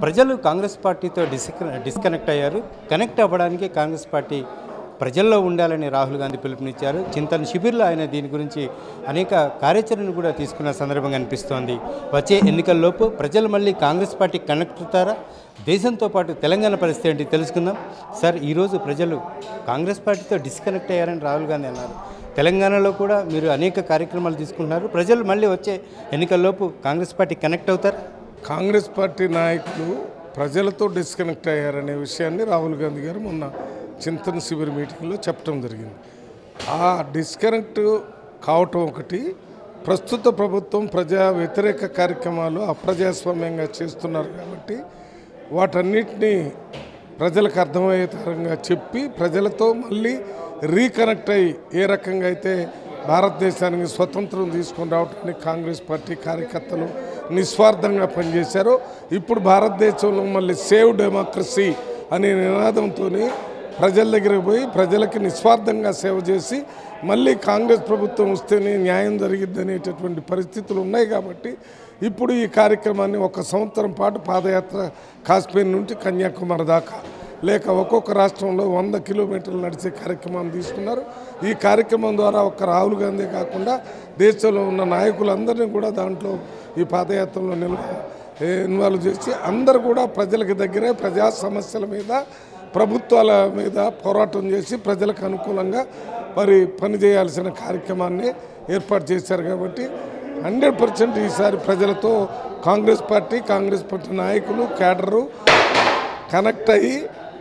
ప్రజలు కాంగ్రెస్ పార్టీతో డిస్క డిస్కనెక్ట్ అయ్యారు కనెక్ట్ అవ్వడానికి కాంగ్రెస్ పార్టీ ప్రజల్లో ఉండాలని రాహుల్ గాంధీ పిలుపునిచ్చారు చింతన్ శిబిర్లో ఆయన దీని గురించి అనేక కార్యాచరణను కూడా తీసుకున్న సందర్భంగా అనిపిస్తోంది వచ్చే ఎన్నికల్లోపు ప్రజలు మళ్ళీ కాంగ్రెస్ పార్టీ కనెక్ట్ అవుతారా దేశంతో పాటు తెలంగాణ పరిస్థితి ఏంటి తెలుసుకుందాం సార్ ఈరోజు ప్రజలు కాంగ్రెస్ పార్టీతో డిస్కనెక్ట్ అయ్యారని రాహుల్ గాంధీ అన్నారు తెలంగాణలో కూడా మీరు అనేక కార్యక్రమాలు తీసుకుంటున్నారు ప్రజలు మళ్ళీ వచ్చే ఎన్నికల్లోపు కాంగ్రెస్ పార్టీ కనెక్ట్ అవుతారు కాంగ్రెస్ పార్టీ నాయకులు ప్రజలతో డిస్కనెక్ట్ అయ్యారనే విషయాన్ని రాహుల్ గాంధీ గారు మొన్న చింతన్ శిబిర్ మీటింగ్లో చెప్పడం జరిగింది ఆ డిస్కనెక్ట్ కావటం ఒకటి ప్రస్తుత ప్రభుత్వం ప్రజా వ్యతిరేక కార్యక్రమాలు అప్రజాస్వామ్యంగా చేస్తున్నారు కాబట్టి వాటన్నిటినీ ప్రజలకు అర్థమయ్యేతరంగా చెప్పి ప్రజలతో మళ్ళీ రీకనెక్ట్ అయ్యి ఏ రకంగా అయితే భారతదేశానికి స్వతంత్రం తీసుకొని రావడానికి కాంగ్రెస్ పార్టీ కార్యకర్తలు నిస్వార్థంగా పనిచేశారో ఇప్పుడు భారతదేశంలో మళ్ళీ సేవ్ డెమోక్రసీ అనే నినాదంతో ప్రజల దగ్గరికి పోయి ప్రజలకి నిస్వార్థంగా సేవ చేసి మళ్ళీ కాంగ్రెస్ ప్రభుత్వం వస్తేనే న్యాయం జరిగిద్ది అనేటటువంటి పరిస్థితులు ఉన్నాయి కాబట్టి ఇప్పుడు ఈ కార్యక్రమాన్ని ఒక సంవత్సరం పాటు పాదయాత్ర కాశ్మీర్ నుంచి కన్యాకుమారి దాకా లేక ఒక్కొక్క రాష్ట్రంలో వంద కిలోమీటర్లు నడిచే కార్యక్రమం తీసుకున్నారు ఈ కార్యక్రమం ద్వారా ఒక్క రాహుల్ గాంధీ కాకుండా దేశంలో ఉన్న నాయకులందరినీ కూడా దాంట్లో ఈ పాదయాత్రలో నిల్వ ఇన్వాల్వ్ చేసి అందరూ కూడా ప్రజలకు దగ్గరే ప్రజా సమస్యల మీద ప్రభుత్వాల మీద పోరాటం చేసి ప్రజలకు అనుకూలంగా మరి పనిచేయాల్సిన కార్యక్రమాన్ని ఏర్పాటు చేశారు కాబట్టి హండ్రెడ్ పర్సెంట్ ఈసారి ప్రజలతో కాంగ్రెస్ పార్టీ కాంగ్రెస్ పార్టీ నాయకులు కేడరు కనెక్ట్ అయ్యి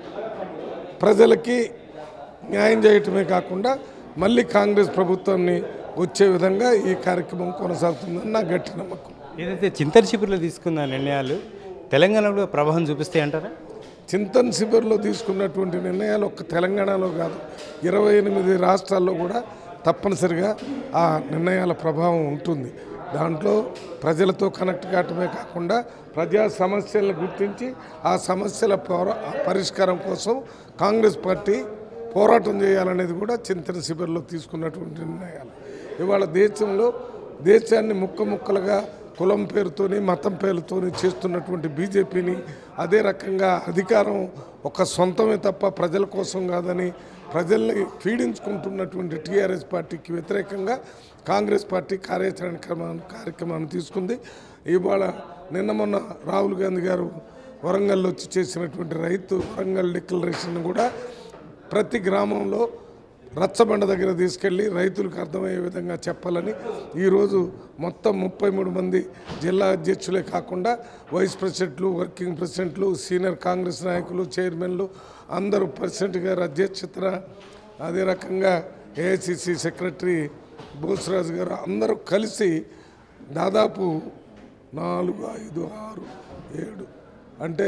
ప్రజలకి న్యాయం చేయటమే కాకుండా మళ్ళీ కాంగ్రెస్ ప్రభుత్వాన్ని వచ్చే విధంగా ఈ కార్యక్రమం కొనసాగుతుందని నా గట్టి నమ్మకం ఏదైతే చింతన్ శిబిర్లో తీసుకున్న నిర్ణయాలు తెలంగాణలో ప్రభావం చూపిస్తాయి అంటారా చింతన్ శిబిర్లో తీసుకున్నటువంటి నిర్ణయాలు ఒక్క తెలంగాణలో కాదు ఇరవై ఎనిమిది రాష్ట్రాల్లో కూడా తప్పనిసరిగా ఆ నిర్ణయాల ప్రభావం ఉంటుంది దాంట్లో ప్రజలతో కనెక్ట్ కావటమే కాకుండా ప్రజా సమస్యలను గుర్తించి ఆ సమస్యల పోరా పరిష్కారం కోసం కాంగ్రెస్ పార్టీ పోరాటం చేయాలనేది కూడా చింతన శిబిర్లో తీసుకున్నటువంటి నిర్ణయాలు ఇవాళ దేశంలో దేశాన్ని ముక్క ముక్కలుగా కులం పేరుతోని మతం పేరుతోని చేస్తున్నటువంటి బీజేపీని అదే రకంగా అధికారం ఒక సొంతమే తప్ప ప్రజల కోసం కాదని ప్రజల్ని పీడించుకుంటున్నటువంటి టీఆర్ఎస్ పార్టీకి వ్యతిరేకంగా కాంగ్రెస్ పార్టీ కార్యాచరణ క్రమాన్ని కార్యక్రమాన్ని తీసుకుంది ఇవాళ నిన్న మొన్న రాహుల్ గాంధీ గారు వరంగల్ వచ్చి చేసినటువంటి రైతు వరంగల్ డిక్లరేషన్ కూడా ప్రతి గ్రామంలో రచ్చబండ దగ్గర తీసుకెళ్ళి రైతులకు అర్థమయ్యే విధంగా చెప్పాలని ఈరోజు మొత్తం ముప్పై మూడు మంది జిల్లా అధ్యక్షులే కాకుండా వైస్ ప్రెసిడెంట్లు వర్కింగ్ ప్రెసిడెంట్లు సీనియర్ కాంగ్రెస్ నాయకులు చైర్మన్లు అందరూ ప్రెసిడెంట్ గారు అధ్యక్షతన అదే రకంగా ఏఐసిసి సెక్రటరీ బోసరాజు గారు అందరూ కలిసి దాదాపు నాలుగు ఐదు ఆరు ఏడు అంటే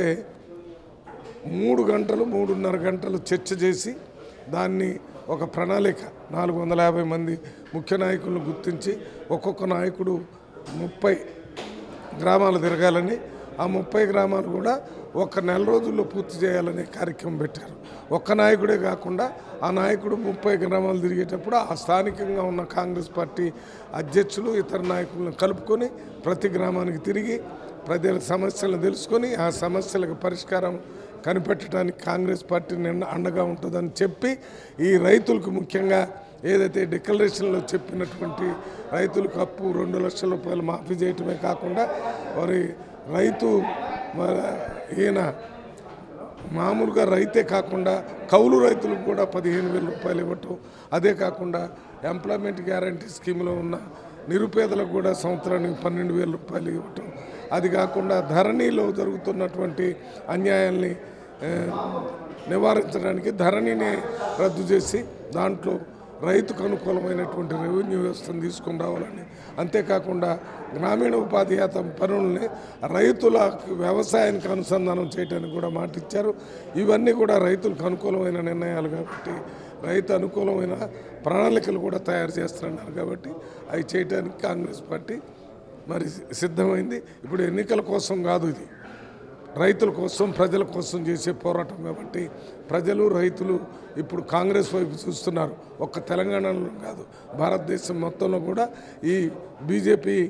మూడు గంటలు మూడున్నర గంటలు చర్చ చేసి దాన్ని ఒక ప్రణాళిక నాలుగు వందల యాభై మంది ముఖ్య నాయకులను గుర్తించి ఒక్కొక్క నాయకుడు ముప్పై గ్రామాలు తిరగాలని ఆ ముప్పై గ్రామాలు కూడా ఒక నెల రోజుల్లో పూర్తి చేయాలనే కార్యక్రమం పెట్టారు ఒక్క నాయకుడే కాకుండా ఆ నాయకుడు ముప్పై గ్రామాలు తిరిగేటప్పుడు ఆ స్థానికంగా ఉన్న కాంగ్రెస్ పార్టీ అధ్యక్షులు ఇతర నాయకులను కలుపుకొని ప్రతి గ్రామానికి తిరిగి ప్రజల సమస్యలను తెలుసుకొని ఆ సమస్యలకు పరిష్కారం కనిపెట్టడానికి కాంగ్రెస్ పార్టీ నిన్న అండగా ఉంటుందని చెప్పి ఈ రైతులకు ముఖ్యంగా ఏదైతే డిక్లరేషన్లో చెప్పినటువంటి రైతులకు అప్పు రెండు లక్షల రూపాయలు మాఫీ చేయటమే కాకుండా మరి రైతు మరి ఈయన మామూలుగా రైతే కాకుండా కౌలు రైతులకు కూడా పదిహేను వేల రూపాయలు ఇవ్వటం అదే కాకుండా ఎంప్లాయ్మెంట్ గ్యారంటీ స్కీమ్లో ఉన్న నిరుపేదలకు కూడా సంవత్సరానికి పన్నెండు వేల రూపాయలు ఇవ్వటం అది కాకుండా ధరణిలో జరుగుతున్నటువంటి అన్యాయాల్ని ఆ, నివారించడానికి ధరణిని రద్దు చేసి దాంట్లో రైతుకు అనుకూలమైనటువంటి రెవెన్యూ వ్యవస్థను తీసుకొని రావాలని అంతేకాకుండా గ్రామీణ ఉపాధి హాత పనుల్ని రైతుల వ్యవసాయానికి అనుసంధానం చేయడానికి కూడా మాట ఇచ్చారు ఇవన్నీ కూడా రైతులకు అనుకూలమైన నిర్ణయాలు కాబట్టి రైతు అనుకూలమైన ప్రణాళికలు కూడా తయారు చేస్తున్నారు కాబట్టి అవి చేయడానికి కాంగ్రెస్ పార్టీ మరి సిద్ధమైంది ఇప్పుడు ఎన్నికల కోసం కాదు ఇది రైతుల కోసం ప్రజల కోసం చేసే పోరాటం కాబట్టి ప్రజలు రైతులు ఇప్పుడు కాంగ్రెస్ వైపు చూస్తున్నారు ఒక్క తెలంగాణలో కాదు భారతదేశం మొత్తంలో కూడా ఈ బీజేపీ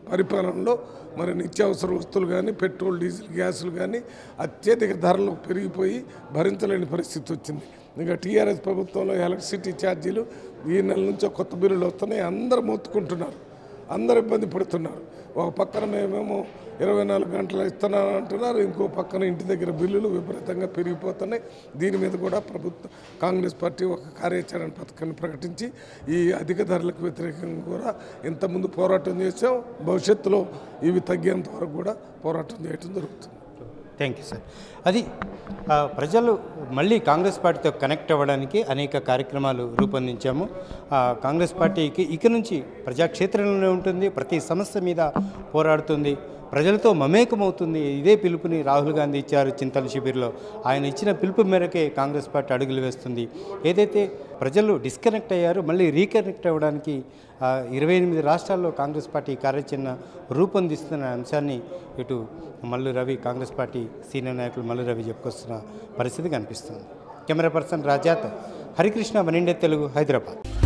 పరిపాలనలో మరి నిత్యావసర వస్తువులు కానీ పెట్రోల్ డీజిల్ గ్యాసులు కానీ అత్యధిక ధరలు పెరిగిపోయి భరించలేని పరిస్థితి వచ్చింది ఇంకా టీఆర్ఎస్ ప్రభుత్వంలో ఎలక్ట్రిసిటీ ఛార్జీలు ఈ నెల నుంచో కొత్త బిల్లులు వస్తున్నాయి అందరూ మొత్తుకుంటున్నారు అందరు ఇబ్బంది పడుతున్నారు ఒక పక్కన మేమేమో ఇరవై నాలుగు గంటలు ఇస్తున్నాను అంటున్నారు ఇంకో పక్కన ఇంటి దగ్గర బిల్లులు విపరీతంగా పెరిగిపోతున్నాయి దీని మీద కూడా ప్రభుత్వం కాంగ్రెస్ పార్టీ ఒక కార్యాచరణ పథకాన్ని ప్రకటించి ఈ అధిక ధరలకు వ్యతిరేకంగా కూడా ఇంతకుముందు పోరాటం చేసాం భవిష్యత్తులో ఇవి తగ్గేంత వరకు కూడా పోరాటం చేయడం జరుగుతుంది థ్యాంక్ యూ సార్ అది ఆ, ప్రజలు మళ్ళీ కాంగ్రెస్ పార్టీతో కనెక్ట్ అవ్వడానికి అనేక కార్యక్రమాలు రూపొందించాము ఆ, కాంగ్రెస్ పార్టీకి ఇక నుంచి ప్రజాక్షేత్రంలోనే ఉంటుంది ప్రతి సమస్య మీద పోరాడుతుంది ప్రజలతో మమేకమవుతుంది ఇదే పిలుపుని రాహుల్ గాంధీ ఇచ్చారు చింతల శిబిర్లో ఆయన ఇచ్చిన పిలుపు మేరకే కాంగ్రెస్ పార్టీ అడుగులు వేస్తుంది ఏదైతే ప్రజలు డిస్కనెక్ట్ అయ్యారో మళ్ళీ రీకనెక్ట్ అవ్వడానికి ఆ, ఇరవై ఎనిమిది రాష్ట్రాల్లో కాంగ్రెస్ పార్టీ కార్యాచరణ రూపొందిస్తున్న అంశాన్ని ఇటు మల్లు రవి కాంగ్రెస్ పార్టీ సీనియర్ నాయకులు మల్లు రవి చెప్పుకొస్తున్న పరిస్థితి కనిపిస్తుంది camera person Rajat Harikrishna Oneindia Telugu Hyderabad